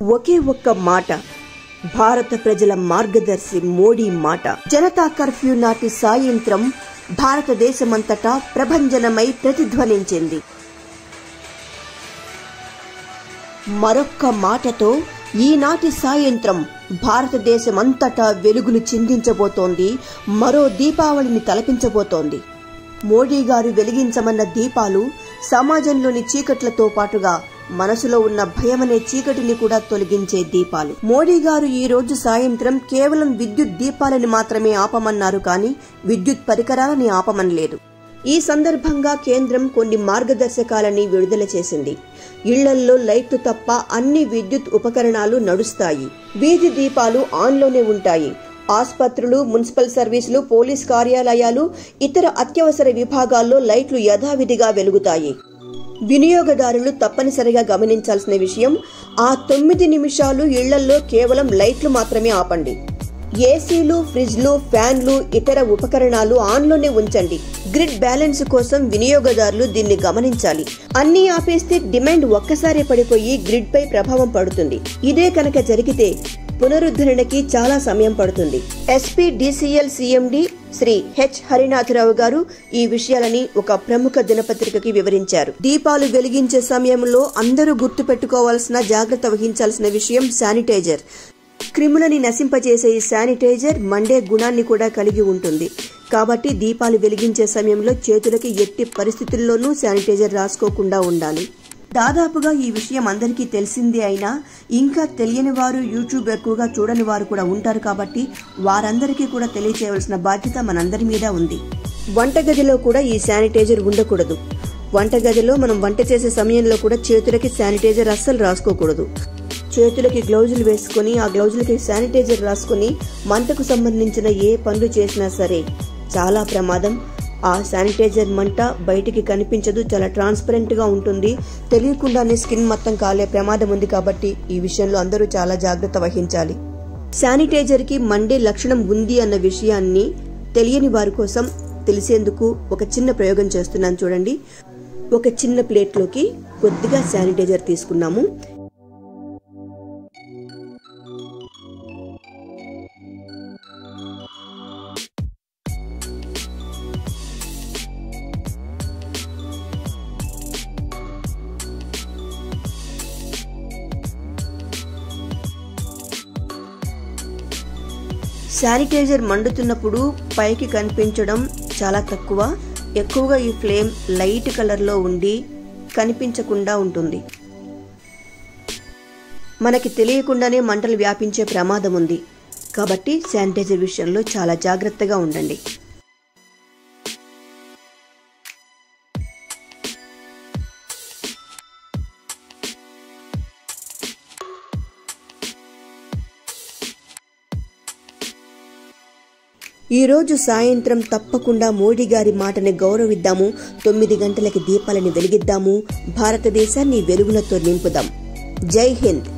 ఒకే ఒక్క మాట భారత ప్రజల మార్గదర్శి మోడీ మాట జనతా కర్ఫ్యూ నాటి సాయంత్రం భారతదేశమంతటా ప్రభంజనమై ప్రతిధ్వనించింది మరొక్క మాటతో ఈనాటి సాయంత్రం భారతదేశమంతటా వెలుగులు చిందించబోతోంది మరో దీపావళిని తలపించబోతోంది మోడీ గారు వెలిగించమన్న దీపాలు సమాజంలోని చీకట్లతో పాటుగా మనసులో ఉన్న భయమనే చీకటిని కూడా తొలగించే దీపాలు మోడీ గారు ఈ రోజు సాయంత్రం కేవలం విద్యుత్ దీపాలని మాత్రమే ఆపమన్నారు కానీ విద్యుత్ పరికరాలని ఆపమనలేదు ఈ సందర్భంగా కేంద్రం కొన్ని మార్గదర్శకాలని విడుదల చేసింది ఇళ్లల్లో లైట్లు తప్ప అన్ని విద్యుత్ ఉపకరణాలు నడుస్తాయి వీధి దీపాలు ఆన్లోనే ఉంటాయి ఆసుపత్రులు మున్సిపల్ సర్వీసులు పోలీస్ కార్యాలయాలు ఇతర అత్యవసర విభాగాల్లో లైట్లు యథావిధిగా వెలుగుతాయి వినియోగదారులు తప్పనిసరిగా గమనించాల్సిన విషయం ఆ తొమ్మిది నిమిషాలు ఇళ్లల్లో కేవలం లైట్లు మాత్రమే ఆపండి ఏసీలు ఫ్రిడ్జ్లు ఫ్యాన్లు ఇతర ఉపకరణాలు ఆన్లోనే ఉంచండి గ్రిడ్ బ్యాలెన్స్ కోసం వినియోగదారులు దీన్ని గమనించాలి అన్ని ఆపేస్తే డిమాండ్ ఒక్కసారి పడిపోయి గ్రిడ్ పై ప్రభావం పడుతుంది ఇదే కనుక జరిగితే పునరుద్ధరణకి చాలా సమయం పడుతుంది SP DCL CMD Shri H Harinatharao గారు ఈ విషయాలని ఒక ప్రముఖ దినపత్రికకి వివరించారు దీపాలు వెలిగించే సమయంలో అందరూ గుర్తు పెట్టుకోవాల్సిన జాగ్రత్త వహించాల్సిన విషయం శానిటైజర్ క్రిములని నశింపజేసే ఈ శానిటైజర్ మండే గుణాన్ని కూడా కలిగి ఉంటుంది కాబట్టి దీపాలు వెలిగించే సమయంలో చేతులకి ఎట్టి పరిస్థితుల్లోనూ శానిటైజర్ రాసుకోకుండా ఉండాలి దాదాపుగా ఈ విషయం అందరికీ తెలిసిందే అయినా ఇంకా తెలియని వారు యూట్యూబ్ ఎక్కువగా చూడని వారు కూడా ఉంటారు కాబట్టి వారందరికీ కూడా తెలియచేయవలసిన బాధ్యత మనందరి మీద ఉంది వంటగదిలో కూడా ఈ శానిటైజర్ ఉండకూడదు వంటగదిలో మనం వంట చేసే సమయంలో కూడా చేతులకి శానిటైజర్ అస్సలు రాసుకోకూడదు చేతులకి గ్లౌజులు వేసుకుని ఆ గ్లౌజులకి శానిటైజర్ రాసుకుని మంటకు సంబంధించిన ఏ పనులు చేసినా సరే చాలా ప్రమాదం ఆ శానిటైజర్ మంట బయటికి కనిపించదు చాలా ట్రాన్స్పరెంట్ గా ఉంటుంది తెలియకుండానే స్కిన్ మొత్తం కాలే ప్రమాదం ఉంది కాబట్టి ఈ విషయంలో అందరూ చాలా జాగ్రత్త వహించాలి శానిటైజర్ కి మండే లక్షణం ఉంది అన్న విషయాన్ని తెలియని వారి కోసం తెలిసేందుకు ఒక చిన్న ప్రయోగం చేస్తున్నాను చూడండి ఒక చిన్న ప్లేట్లోకి కొద్దిగా శానిటైజర్ తీసుకున్నాము శానిటైజర్ మండుతున్నప్పుడు పైకి కనిపించడం చాలా తక్కువ ఎక్కువగా ఈ ఫ్లేమ్ లైట్ కలర్లో ఉండి కనిపించకుండా ఉంటుంది మనకి తెలియకుండానే మంటలు వ్యాపించే ప్రమాదం ఉంది కాబట్టి శానిటైజర్ విషయంలో చాలా జాగ్రత్తగా ఉండండి ఈ రోజు సాయంత్రం తప్పకుండా మోడీ గారి మాటని గౌరవిద్దాము తొమ్మిది గంటలకి దీపాలని వెలిగిద్దాము భారతదేశాన్ని వెలుగులతో నింపుదాం జై హింద్